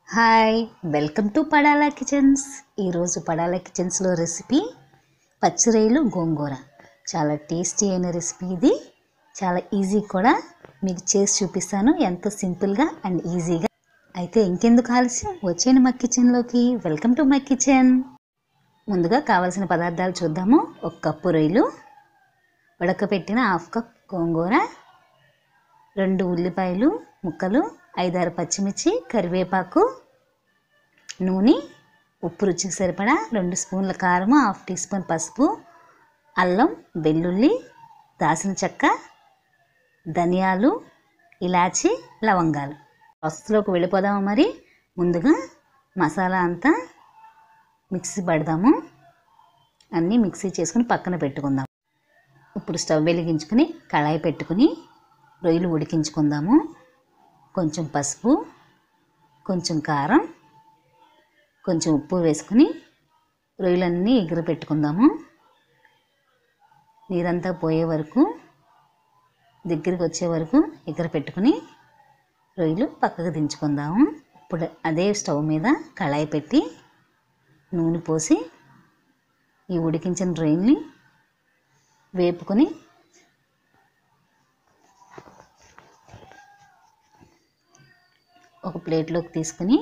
hi welcome to Padala kitchens ఈరోజు Padala కిచెన్స్లో recipe పచ్చిరొయ్యలు గోంగూర చాలా tasty అయిన రెసిపీ ఇది చాలా ఈజీ కూడా మీకు చేసి చూపిస్తాను ఎంతో సింపుల్గా అండ్ ఈజీగా అయితే ఇంకెందుకు ఆలస్యం వచ్చేయండి మా కిచెన్లోకి వెల్కమ్ టు మై కిచెన్ ముందుగా కావాల్సిన పదార్థాలు చూద్దాము ఒక కప్పు రొయ్యలు ఉడకపెట్టిన హాఫ్ కప్ గోంగూర రెండు ఉల్లిపాయలు ముక్కలు ఐదారు పచ్చిమిర్చి కరివేపాకు నూనె ఉప్పు రుచికి సరిపడా రెండు స్పూన్ల కారము హాఫ్ టీ స్పూన్ పసుపు అల్లం వెల్లుల్లి దాసిన చెక్క ధనియాలు ఇలాచి లవంగాలు ప్రాసెస్లోకి వెళ్ళిపోదాము మరి ముందుగా మసాలా అంతా మిక్సీ పడదాము అన్నీ మిక్సీ చేసుకుని పక్కన పెట్టుకుందాం ఇప్పుడు స్టవ్ వెలిగించుకుని కళాయి పెట్టుకుని రొయ్యలు ఉడికించుకుందాము కొంచెం పసుపు కొంచెం కారం కొంచెం ఉప్పు వేసుకుని రొయ్యలన్నీ ఎగురు పెట్టుకుందాము నీరంతా పోయే వరకు దగ్గరికి వచ్చే వరకు ఎగురు పెట్టుకుని రొయ్యలు పక్కకు దించుకుందాము ఇప్పుడు అదే స్టవ్ మీద కళాయి పెట్టి నూనె పోసి ఈ ఉడికించిన రొయ్యల్ని వేపుకొని ఒక ప్లేట్లోకి తీసుకుని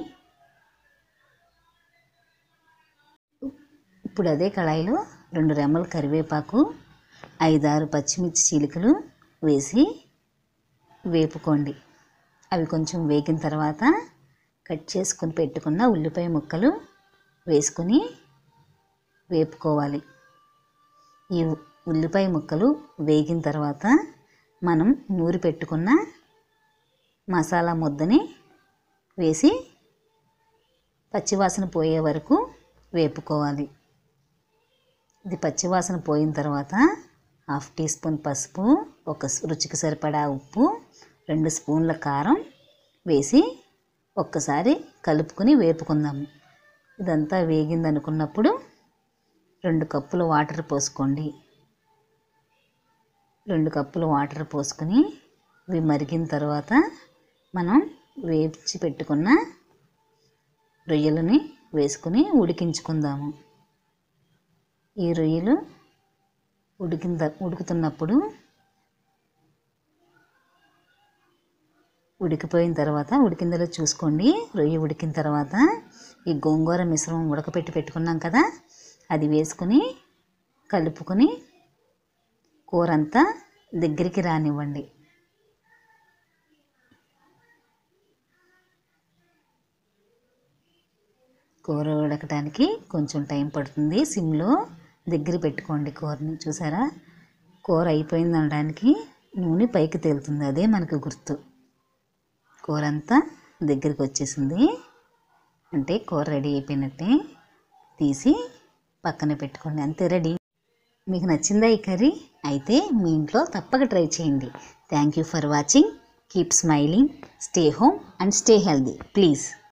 ఇప్పుడు అదే కళాయిలో రెండు రెమ్మల కరివేపాకు ఐదారు పచ్చిమిర్చి చీలికలు వేసి వేపుకోండి అవి కొంచెం వేగిన తర్వాత కట్ చేసుకుని పెట్టుకున్న ఉల్లిపాయ ముక్కలు వేసుకుని వేపుకోవాలి ఈ ఉల్లిపాయ ముక్కలు వేగిన తర్వాత మనం నూరి పెట్టుకున్న మసాలా ముద్దని వేసి పచ్చివాసన పోయే వరకు వేపుకోవాలి ఇది పచ్చివాసన పోయిన తర్వాత హాఫ్ టీ స్పూన్ పసుపు ఒక రుచికి సరిపడా ఉప్పు రెండు స్పూన్ల కారం వేసి ఒక్కసారి కలుపుకొని వేపుకుందాము ఇదంతా వేగింది అనుకున్నప్పుడు రెండు కప్పులు వాటర్ పోసుకోండి రెండు కప్పులు వాటర్ పోసుకొని ఇవి మరిగిన తర్వాత మనం వేపించి పెట్టుకున్న రొయ్యలని వేసుకుని ఉడికించుకుందాము ఈ రొయ్యలు ఉడికిన ఉడుకుతున్నప్పుడు ఉడికిపోయిన తర్వాత ఉడికిందలో చూసుకోండి రొయ్య ఉడికిన తర్వాత ఈ గోంగూర మిశ్రమం ఉడకపెట్టి పెట్టుకున్నాం కదా అది వేసుకుని కలుపుకొని కూర అంతా దగ్గరికి రానివ్వండి కూర ఉడకటానికి కొంచెం టైం పడుతుంది సిమ్లో దగ్గర పెట్టుకోండి కూరని చూసారా కూర అయిపోయింది అనడానికి నూనె పైకి తేలుతుంది అదే మనకు గుర్తు కూర అంతా దగ్గరికి వచ్చేసింది అంటే కూర రెడీ అయిపోయినట్టే తీసి పక్కన పెట్టుకోండి అంతే రెడీ మీకు నచ్చిందా ఈ కర్రీ అయితే మీ ఇంట్లో తప్పక ట్రై చేయండి thank you for watching keep smiling stay home and stay healthy please